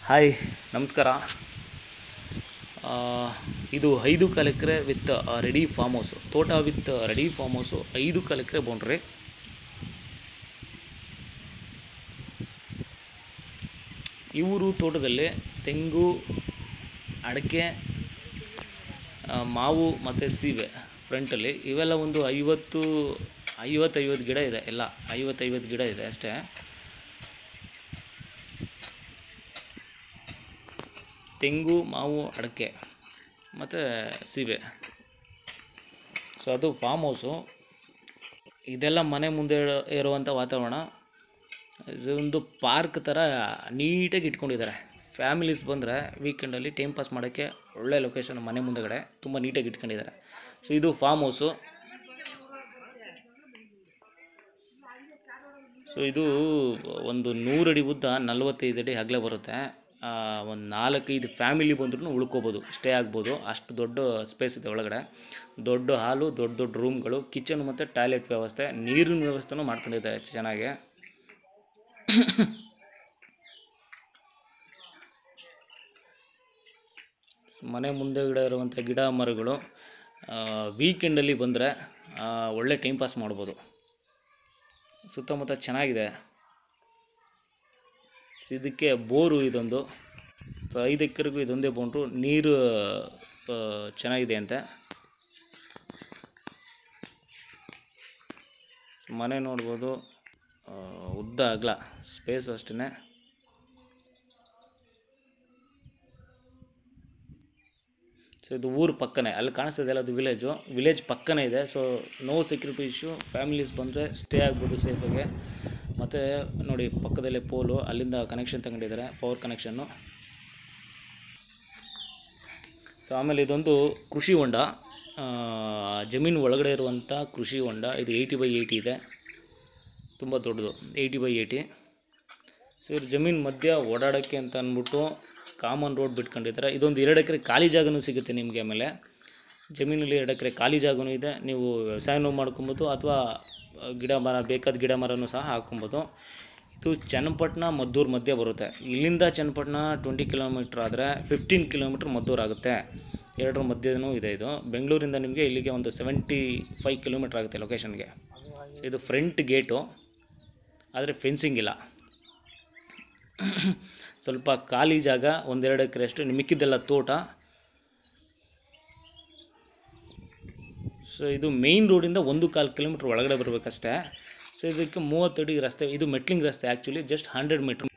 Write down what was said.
hi ನಮಸ್ಕಾರ ಆ, ಇದು ಐದು ಕಾಲು ಎಕರೆ ವಿತ್ ರೆಡಿ ಫಾರ್ಮ್ ಹೌಸು ತೋಟ ವಿತ್ ರೆಡಿ ಫಾರ್ಮ್ ಹೌಸು ಐದು ಕಾಲು ಎಕರೆ ಬೌಂಡ್ರಿ ಇವರು ತೋಟದಲ್ಲಿ ತೆಂಗು ಅಡಿಕೆ ಆ, ಮಾವು ಮತ್ತು ಸೀಬೆ ಫ್ರಂಟಲ್ಲಿ ಇವೆಲ್ಲ ಒಂದು ಐವತ್ತು ಐವತ್ತೈವತ್ತು ಗಿಡ ಇದೆ ಎಲ್ಲ ಐವತ್ತೈವತ್ತು ಗಿಡ ಇದೆ ಅಷ್ಟೇ ತೆಂಗು ಮಾವು ಅಡಿಕೆ ಮತ್ತು ಸೀಬೆ ಸೊ ಅದು ಫಾರ್ಮ್ ಹೌಸು ಇದೆಲ್ಲ ಮನೆ ಮುಂದೆ ಇರೋ- ಇರುವಂಥ ವಾತಾವರಣ ಇದೊಂದು ಪಾರ್ಕ್ ಥರ ನೀಟಾಗಿ ಇಟ್ಕೊಂಡಿದ್ದಾರೆ ಫ್ಯಾಮಿಲೀಸ್ ಬಂದರೆ ವೀಕೆಂಡಲ್ಲಿ ಟೈಮ್ ಪಾಸ್ ಮಾಡೋಕ್ಕೆ ಒಳ್ಳೆ ಲೊಕೇಶನ್ ಮನೆ ಮುಂದೆಗಡೆ ತುಂಬ ನೀಟಾಗಿ ಇಟ್ಕೊಂಡಿದ್ದಾರೆ ಸೊ ಇದು ಫಾರ್ಮ್ ಹೌಸು ಸೊ ಇದು ಒಂದು ನೂರಡಿ ಉದ್ದ ನಲ್ವತ್ತೈದು ಅಡಿ ಅಗಲ ಬರುತ್ತೆ ಒಂದು ನಾಲ್ಕೈದು ಫ್ಯಾಮಿಲಿ ಬಂದ್ರೂ ಉಳ್ಕೋಬೋದು ಸ್ಟೇ ಆಗ್ಬೋದು ಅಷ್ಟು ದೊಡ್ಡ ಸ್ಪೇಸ್ ಇದೆ ಒಳಗಡೆ ದೊಡ್ಡ ಹಾಲು ದೊಡ್ಡ ದೊಡ್ಡ ರೂಮ್ಗಳು ಕಿಚನ್ ಮತ್ತು ಟಾಯ್ಲೆಟ್ ವ್ಯವಸ್ಥೆ ನೀರಿನ ವ್ಯವಸ್ಥೆನೂ ಮಾಡ್ಕೊಂಡಿದ್ದಾರೆ ಚೆನ್ನಾಗಿ ಮನೆ ಮುಂದೆಗಡೆ ಇರುವಂಥ ಗಿಡ ಮರಗಳು ವೀಕೆಂಡಲ್ಲಿ ಬಂದರೆ ಒಳ್ಳೆ ಟೈಮ್ ಪಾಸ್ ಮಾಡ್ಬೋದು ಸುತ್ತಮುತ್ತ ಚೆನ್ನಾಗಿದೆ ಸೊ ಇದಕ್ಕೆ ಬೋರು ಇದೊಂದು ಸೊ ಐದು ಎಕರೆಗೂ ಇದೊಂದೇ ಬೌಂಡ್ರು ನೀರು ಆ, ಚೆನ್ನಾಗಿದೆ ಅಂತೆ ಮನೆ ನೋಡ್ಬೋದು ಆ, ಉದ್ದ ಅಗಲ ಸ್ಪೇಸು ಅಷ್ಟೇ ಸೊ ಇದು ಊರು ಪಕ್ಕನೇ ಅಲ್ಲಿ ಕಾಣಿಸ್ತದೆಲ್ಲ ಅದು ವಿಲೇಜು ವಿಲೇಜ್ ಪಕ್ಕನೇ ಇದೆ so no security issue families ಬಂದರೆ ಸ್ಟೇ ಆಗ್ಬೋದು ಸೇಫಾಗಿ ಮತ್ತು ನೋಡಿ ಪಕ್ಕದಲ್ಲೇ ಪೋಲು ಅಲ್ಲಿಂದ ಕನೆಕ್ಷನ್ ತಗೊಂಡಿದ್ದಾರೆ ಪವರ್ ಕನೆಕ್ಷನ್ನು ಸೊ ಆಮೇಲೆ ಇದೊಂದು ಕೃಷಿ ಹೊಂಡ ಆ, ಜಮೀನು ಒಳಗಡೆ ಇರುವಂಥ ಕೃಷಿ ಹೊಂಡ ಇದು ಏಯ್ಟಿ ಬೈ ಏಯ್ಟಿ ಇದೆ ತುಂಬ ದೊಡ್ಡದು ಏಯ್ಟಿ ಬೈ ಏಯ್ಟಿ ಸೊ ಇವ್ರ ಜಮೀನು ಮಧ್ಯ ಓಡಾಡೋಕ್ಕೆ ಅಂತ ಅಂದ್ಬಿಟ್ಟು ಕಾಮನ್ ರೋಡ್ ಬಿಟ್ಕೊಂಡಿದ್ದಾರೆ ಇದೊಂದು ಎರಡು ಎಕರೆ ಖಾಲಿ ಜಾಗನೂ ಸಿಗುತ್ತೆ ನಿಮಗೆ ಆಮೇಲೆ ಜಮೀನಲ್ಲಿ ಎರಡು ಎಕರೆ ಖಾಲಿ ಜಾಗನೂ ಇದೆ ನೀವು ವ್ಯವಸಾಯನೂ ಮಾಡ್ಕೊಬೋದು ಅಥವಾ ಗಿಡ ಮರ ಬೇಕಾದ ಗಿಡ ಮರನೂ ಸಹ ಹಾಕ್ಕೊಬೋದು ಇದು ಚನ್ನಪಟ್ಟಣ ಮದ್ದೂರು ಮಧ್ಯೆ ಬರುತ್ತೆ ಇಲ್ಲಿಂದ ಚನ್ನಪಟ್ಟಣ ಟ್ವೆಂಟಿ ಕಿಲೋಮೀಟ್ರ್ ಆದರೆ ಫಿಫ್ಟೀನ್ ಕಿಲೋಮೀಟ್ರ್ ಮದ್ದೂರು ಆಗುತ್ತೆ ಎರಡರ ಮಧ್ಯನೂ ಇದೆ ಇದು ಬೆಂಗಳೂರಿಂದ ನಿಮಗೆ ಇಲ್ಲಿಗೆ ಒಂದು ಸೆವೆಂಟಿ ಫೈವ್ ಕಿಲೋಮೀಟ್ರ್ ಆಗುತ್ತೆ ಲೊಕೇಶನ್ಗೆ ಇದು ಫ್ರಂಟ್ ಗೇಟು ಆದರೆ ಫೆನ್ಸಿಂಗ್ ಇಲ್ಲ ಸ್ವಲ್ಪ ಖಾಲಿ ಜಾಗ ಒಂದೆರಡು ಎಕರೆ ಅಷ್ಟು ಇನ್ನು ಮಿಕ್ಕಿದ್ದೆಲ್ಲ ತೋಟ ಸೊ ಇದು ಮೇಯ್ನ್ ರೋಡಿಂದ ಒಂದು ಕಾಲು ಕಿಲೋಮೀಟ್ರ್ ಒಳಗಡೆ ಬರಬೇಕಷ್ಟೇ ಸೊ ಇದಕ್ಕೆ ಮೂವತ್ತಡಿ ರಸ್ತೆ ಇದು ಮೆಟ್ಲಿಂಗ್ ರಸ್ತೆ ಆ್ಯಕ್ಚುಲಿ ಜಸ್ಟ್ ಹಂಡ್ರೆಡ್ ಮೀಟ್ರ್